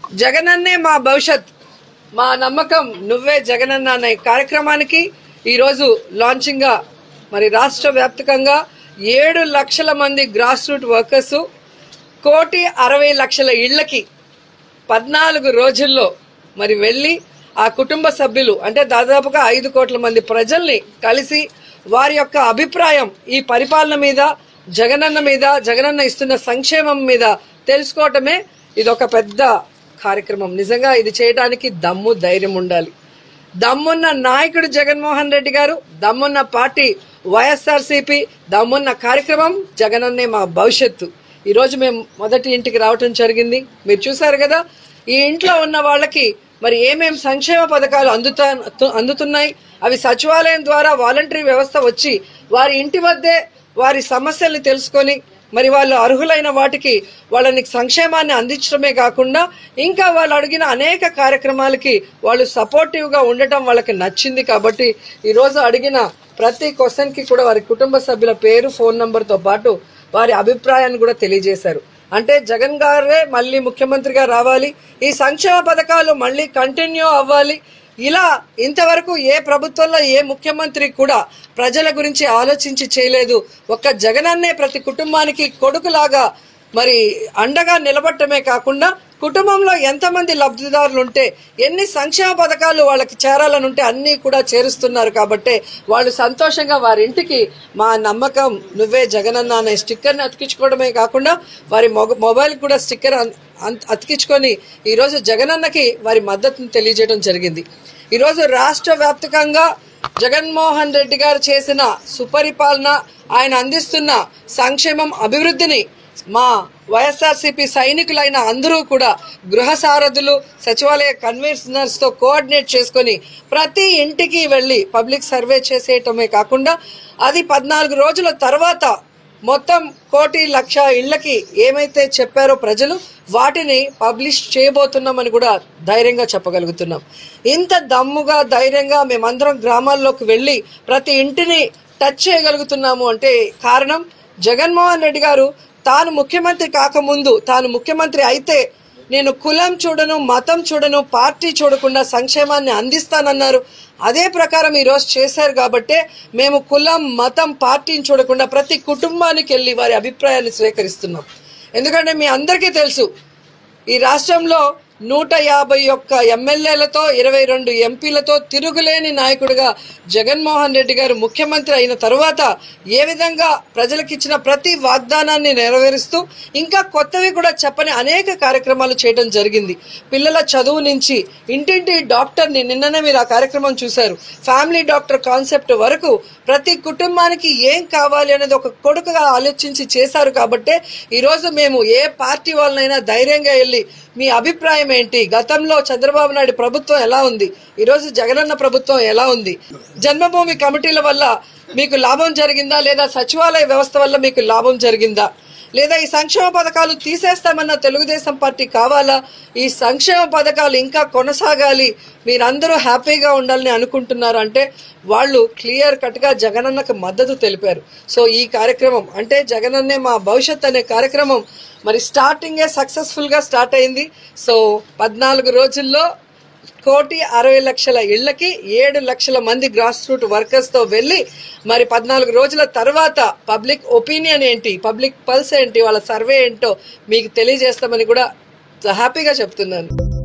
జగనన్నే మా భవిష్యత్ మా నమ్మకం నువ్వే జగనన్న అనే కార్యక్రమానికి ఈరోజు లాంచింగ్ గా మరి రాష్ట్ర వ్యాప్తంగా ఏడు లక్షల మంది గ్రాస్ రూట్ వర్కర్స్ కోటి అరవై లక్షల ఇళ్లకి పద్నాలుగు రోజుల్లో మరి వెళ్ళి ఆ కుటుంబ సభ్యులు అంటే దాదాపుగా ఐదు కోట్ల మంది ప్రజల్ని కలిసి వారి యొక్క అభిప్రాయం ఈ పరిపాలన మీద జగనన్న మీద జగనన్న ఇస్తున్న సంక్షేమం మీద తెలుసుకోవటమే ఇది ఒక పెద్ద కార్యక్రమం నిజంగా ఇది చేయడానికి దమ్ము ధైర్యం ఉండాలి దమ్మున్న నాయకుడు జగన్మోహన్ రెడ్డి గారు దమ్మున్న పార్టీ వైఎస్ఆర్సీపీ దమ్మున్న కార్యక్రమం జగనన్నే మా భవిష్యత్తు ఈ రోజు మేము మొదటి ఇంటికి రావటం జరిగింది మీరు చూసారు కదా ఈ ఇంట్లో ఉన్న వాళ్ళకి మరి ఏమేం సంక్షేమ పథకాలు అందుతా అందుతున్నాయి అవి సచివాలయం ద్వారా వాలంటరీ వ్యవస్థ వచ్చి వారి ఇంటి వద్దే వారి సమస్యల్ని తెలుసుకొని మరి వాళ్ళు అర్హులైన వాటికి వాళ్ళని సంక్షేమాన్ని అందించడమే కాకుండా ఇంకా వాళ్ళు అడిగిన అనేక కార్యక్రమాలకి వాళ్ళు సపోర్టివ్ గా ఉండటం వాళ్ళకి నచ్చింది కాబట్టి ఈ రోజు అడిగిన ప్రతి క్వశ్చన్ కి కూడా వారి కుటుంబ సభ్యుల పేరు ఫోన్ నంబర్ తో పాటు వారి అభిప్రాయాన్ని కూడా తెలియజేశారు అంటే జగన్ గారే మళ్ళీ ముఖ్యమంత్రిగా రావాలి ఈ సంక్షేమ పథకాలు మళ్ళీ కంటిన్యూ అవ్వాలి ఇలా ఇంతవరకు ఏ ప్రభుత్వంలో ఏ ముఖ్యమంత్రి కూడా ప్రజల గురించి ఆలోచించి చేయలేదు ఒక్క జగనన్నే ప్రతి కుటుంబానికి కొడుకులాగా మరి అండగా నిలబడటమే కాకుండా కుటుంబంలో ఎంతమంది లబ్ధిదారులు ఉంటే ఎన్ని సంక్షేమ పథకాలు వాళ్ళకి చేరాలనుంటే అన్నీ కూడా చేరుస్తున్నారు కాబట్టి వాళ్ళు సంతోషంగా వారి ఇంటికి మా నమ్మకం నువ్వే జగనన్న అనే స్టిక్కర్ని అతికించుకోవడమే కాకుండా వారి మొగ- మొబైల్ కూడా స్టిక్కర్ అన్- అన్- అతికించుకొని ఈరోజు జగనన్నకి వారి మద్దతును తెలియజేయడం జరిగింది ఈరోజు రాష్ట్ర వ్యాప్తంగా జగన్మోహన్ రెడ్డి గారు చేసిన సుపరిపాలన ఆయన అందిస్తున్న సంక్షేమం అభివృద్ధిని మా వైఎస్ఆర్సీపీ సైనికులైన అందరూ కూడా గృహ సారథులు సచివాలయ కన్వీనర్స్ తో కోఆర్డినేట్ చేసుకొని ప్రతి ఇంటికి వెళ్లి పబ్లిక్ సర్వే చేసేయటమే కాకుండా అది పద్నాలుగు రోజుల తర్వాత మొత్తం కోటి లక్ష ఇళ్లకి ఏమైతే చెప్పారో ప్రజలు వాటిని పబ్లిష్ చేయబోతున్నామని కూడా ధైర్యంగా చెప్పగలుగుతున్నాం ఇంత దమ్ముగా ధైర్యంగా మేమందరం గ్రామాల్లోకి వెళ్ళి ప్రతి ఇంటిని టచ్ చేయగలుగుతున్నాము అంటే కారణం జగన్మోహన్ రెడ్డి గారు తాను ముఖ్యమంత్రి కాకముందు తాను ముఖ్యమంత్రి అయితే నేను కులం చూడను మతం చూడను పార్టీ చూడకుండా సంక్షేమాన్ని అందిస్తానన్నారు అదే ప్రకారం ఈ రోజు చేశారు కాబట్టే మేము కులం మతం పార్టీని చూడకుండా ప్రతి కుటుంబానికి వెళ్ళి వారి అభిప్రాయాన్ని స్వీకరిస్తున్నాం ఎందుకంటే మీ అందరికీ తెలుసు ఈ రాష్ట్రంలో నూట యాభై ఒక్క ఎమ్మెల్యేలతో ఇరవై రెండు ఎంపీలతో తిరుగులేని నాయకుడిగా జగన్మోహన్ రెడ్డి గారు ముఖ్యమంత్రి అయిన తరువాత ఏ విధంగా ప్రజలకు ఇచ్చిన ప్రతి వాగ్దానాన్ని నెరవేరుస్తూ ఇంకా కొత్తవి కూడా చెప్పని అనేక కార్యక్రమాలు చేయడం జరిగింది పిల్లల చదువు నుంచి ఇంటింటి డాక్టర్ని నిన్ననే మీరు ఆ కార్యక్రమం చూశారు ఫ్యామిలీ డాక్టర్ కాన్సెప్ట్ వరకు ప్రతి కుటుంబానికి ఏం కావాలి అనేది ఒక కొడుకుగా ఆలోచించి చేశారు కాబట్టే ఈరోజు మేము ఏ పార్టీ వాళ్ళనైనా ధైర్యంగా వెళ్ళి మీ అభిప్రాయం ఏంటి గతంలో చంద్రబాబు నాయుడు ప్రభుత్వం ఎలా ఉంది ఈరోజు జగనన్న ప్రభుత్వం ఎలా ఉంది జన్మభూమి కమిటీల వల్ల మీకు లాభం జరిగిందా లేదా సచివాలయ వ్యవస్థ వల్ల మీకు లాభం జరిగిందా లేదా ఈ సంక్షేమ పథకాలు తీసేస్తామన్న తెలుగుదేశం పార్టీ కావాలా ఈ సంక్షేమ పథకాలు ఇంకా కొనసాగాలి మీరందరూ హ్యాపీగా ఉండాలని అనుకుంటున్నారు అంటే వాళ్ళు క్లియర్ కట్ గా జగనన్నకు మద్దతు తెలిపారు సో ఈ కార్యక్రమం అంటే జగనన్నే మా భవిష్యత్ అనే కార్యక్రమం మరి స్టార్టింగే సక్సెస్ఫుల్ గా స్టార్ట్ అయింది సో పద్నాలుగు రోజుల్లో కోటి అరవై లక్షల ఇళ్లకి ఏడు లక్షల మంది గ్రాస్ రూట్ వర్కర్స్ తో వెళ్ళి మరి పద్నాలుగు రోజుల తర్వాత పబ్లిక్ ఒపీనియన్ ఏంటి పబ్లిక్ పల్స్ ఏంటి వాళ్ళ సర్వే ఏంటో మీకు తెలియజేస్తామని కూడా హ్యాపీగా చెప్తున్నాను